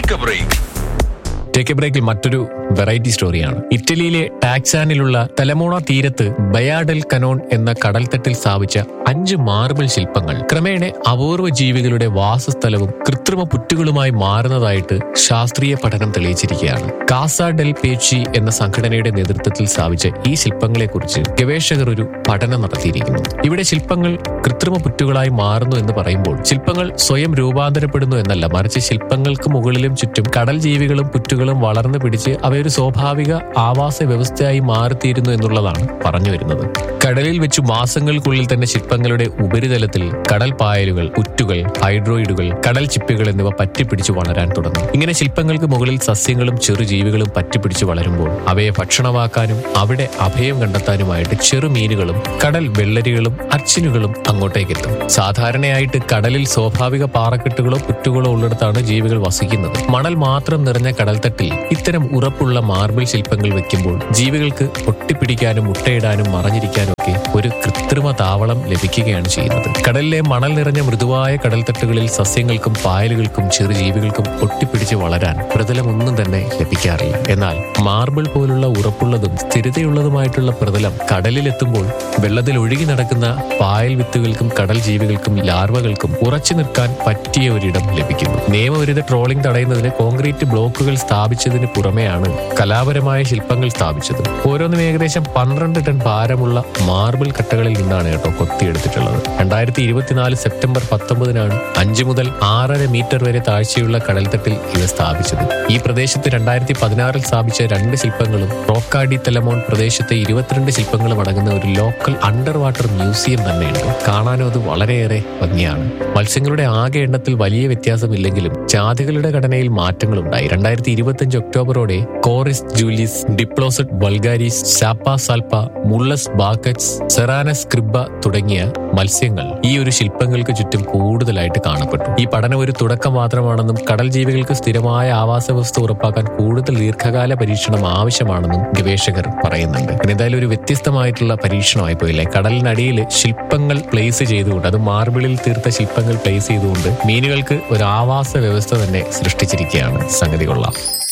take a break take a ബ്രേക്കിൽ മറ്റൊരു variety സ്റ്റോറിയാണ് ഇറ്റലിയിലെ ടാക്സാനിലുള്ള തലമോണ തീരത്ത് ബയാഡൽ കനോൺ എന്ന കടൽത്തട്ടിൽ സ്ഥാപിച്ച അഞ്ച് മാർബിൾ ശില്പങ്ങൾ ക്രമേണ അപൂർവ ജീവികളുടെ വാസസ്ഥലവും കൃത്രിമ പുറ്റുകളുമായി മാറുന്നതായിട്ട് ശാസ്ത്രീയ പഠനം തെളിയിച്ചിരിക്കുകയാണ് കാസ ഡെൽ പേച്ചി എന്ന സംഘടനയുടെ നേതൃത്വത്തിൽ സ്ഥാപിച്ച ഈ ശില്പങ്ങളെക്കുറിച്ച് ഗവേഷകർ ഒരു പഠനം നടത്തിയിരിക്കുന്നു ഇവിടെ ശില്പങ്ങൾ കൃത്രിമ പുറ്റുകളായി മാറുന്നു എന്ന് പറയുമ്പോൾ ശില്പങ്ങൾ സ്വയം രൂപാന്തരപ്പെടുന്നു എന്നല്ല മറിച്ച് ശില്പങ്ങൾക്ക് മുകളിലും ചുറ്റും കടൽ ജീവികളും പുറ്റുകളും വളർന്നു പിടിച്ച് അവയൊരു സ്വാഭാവിക ആവാസ വ്യവസ്ഥയായി മാറിത്തീരുന്നു എന്നുള്ളതാണ് പറഞ്ഞു വരുന്നത് കടലിൽ വെച്ച് മാസങ്ങൾക്കുള്ളിൽ തന്നെ ശില്പങ്ങളുടെ ഉപരിതലത്തിൽ കടൽ പായലുകൾ പുറ്റുകൾ ഹൈഡ്രോയിഡുകൾ കടൽ ചിപ്പികൾ എന്നിവ പറ്റിപ്പിടിച്ച് വളരാൻ തുടങ്ങും ഇങ്ങനെ ശില്പങ്ങൾക്ക് മുകളിൽ സസ്യങ്ങളും ചെറുജീവികളും പറ്റിപ്പിടിച്ച് വളരുമ്പോൾ അവയെ ഭക്ഷണമാക്കാനും അവിടെ അഭയം കണ്ടെത്താനുമായിട്ട് ചെറുമീനുകളും കടൽ വെള്ളരികളും അച്ചിലുകളും അങ്ങോട്ടേക്ക് എത്തും സാധാരണയായിട്ട് കടലിൽ സ്വാഭാവിക പാറക്കെട്ടുകളോ പുറ്റുകളോ ഉള്ളിടത്താണ് ജീവികൾ വസിക്കുന്നത് മണൽ മാത്രം നിറഞ്ഞ കടൽത്തട്ടിൽ ഇത്തരം ഉറപ്പുള്ള മാർബിൾ ശില്പങ്ങൾ വെക്കുമ്പോൾ ജീവികൾക്ക് ഒട്ടിപ്പിടിക്കാനും മുട്ടയിടാനും മറഞ്ഞിരിക്കാനും ഒക്കെ ഒരു കൃത്രിമ താവളം ലഭിക്കുകയാണ് ചെയ്യുന്നത് കടലിലെ മണൽ നിറഞ്ഞ മൃദുവായ കടൽത്തട്ടുകളിൽ സസ്യങ്ങൾക്കും പായലുകൾക്കും ചെറുജീവികൾക്കും ഒട്ടിപ്പിടിച്ച് വളരാൻ പ്രതലമൊന്നും തന്നെ ലഭിക്കാറില്ല എന്നാൽ മാർബിൾ പോലുള്ള ഉറപ്പുള്ളതും സ്ഥിരതയുള്ളതുമായിട്ടുള്ള പ്രതലം കടലിലെത്തുമ്പോൾ വെള്ളത്തിൽ ഒഴുകി നടക്കുന്ന പായൽ വിത്തുകൾക്കും കടൽ ജീവികൾക്കും ലാർവകൾക്കും ഉറച്ചു നിൽക്കാൻ പറ്റിയ ഒരിടം ലഭിക്കുന്നു നിയമവിരുദ്ധ ട്രോളിംഗ് തടയുന്നതിന് കോൺക്രീറ്റ് ബ്ലോക്കുകൾ സ്ഥാപിച്ചതിന് പുറമെയാണ് കലാപരമായ ശില്പങ്ങൾ സ്ഥാപിച്ചത് ഓരോന്നും ഏകദേശം പന്ത്രണ്ട് ടൺ ഭാരമുള്ള മാർബിൾ കട്ടകളിൽ നിന്നാണ് കേട്ടോ കൊത്തിയെടുത്തിട്ടുള്ളത് രണ്ടായിരത്തി ഇരുപത്തിനാല് സെപ്റ്റംബർ പത്തൊമ്പതിനാണ് അഞ്ചു മുതൽ ആറര മീറ്റർ വരെ താഴ്ചയുള്ള കടൽത്തട്ടിൽ ഇവ സ്ഥാപിച്ചത് ഈ പ്രദേശത്ത് രണ്ടായിരത്തി പതിനാറിൽ സ്ഥാപിച്ച രണ്ട് ശില്പങ്ങളും റോക്കാഡി തെലമോൺ പ്രദേശത്തെ ഇരുപത്തിരണ്ട് ശില്പങ്ങളും അടങ്ങുന്ന ഒരു ലോക്കൽ അണ്ടർ വാട്ടർ മ്യൂസിയം തന്നെയുണ്ട് കാണാനും അത് വളരെയേറെ ഭംഗിയാണ് മത്സ്യങ്ങളുടെ ആകെ എണ്ണത്തിൽ വലിയ വ്യത്യാസമില്ലെങ്കിലും ജാതികളുടെ ഘടനയിൽ മാറ്റങ്ങളുണ്ടായി രണ്ടായിരത്തി ഇരുപത്തിയഞ്ച് ഒക്ടോബറോടെ കോറിസ് ജൂലിസ് ഡിപ്ലോസറ്റ് വൾഗാരിസ് സാപ്പ സാൽപ്പ മുള്ളസ് ബാക്കറ്റ്സ് സെറാനസ് ക്രിബ തുടങ്ങിയ മത്സ്യങ്ങൾ ഈ ഒരു ശില്പങ്ങൾക്ക് ചുറ്റും കൂടുതലായിട്ട് കാണപ്പെട്ടു ഈ പഠനം ഒരു തുടക്കം മാത്രമാണെന്നും കടൽ ജീവികൾക്ക് സ്ഥിരമായ ആവാസ വ്യവസ്ഥ ഉറപ്പാക്കാൻ കൂടുതൽ ദീർഘകാല പരീക്ഷണം ആവശ്യമാണെന്നും ഗവേഷകർ പറയുന്നുണ്ട് പിന്നെ എന്തായാലും ഒരു വ്യത്യസ്തമായിട്ടുള്ള പരീക്ഷണമായി പോയില്ലേ കടലിനടിയിൽ ശില്പങ്ങൾ പ്ലേസ് ചെയ്തുകൊണ്ട് അത് മാർബിളിൽ തീർത്ത ശില്പങ്ങൾ പ്ലേസ് ചെയ്തുകൊണ്ട് മീനുകൾക്ക് ഒരു ആവാസ വ്യവസ്ഥ തന്നെ സൃഷ്ടിച്ചിരിക്കുകയാണ് സംഗതി കൊള്ളാം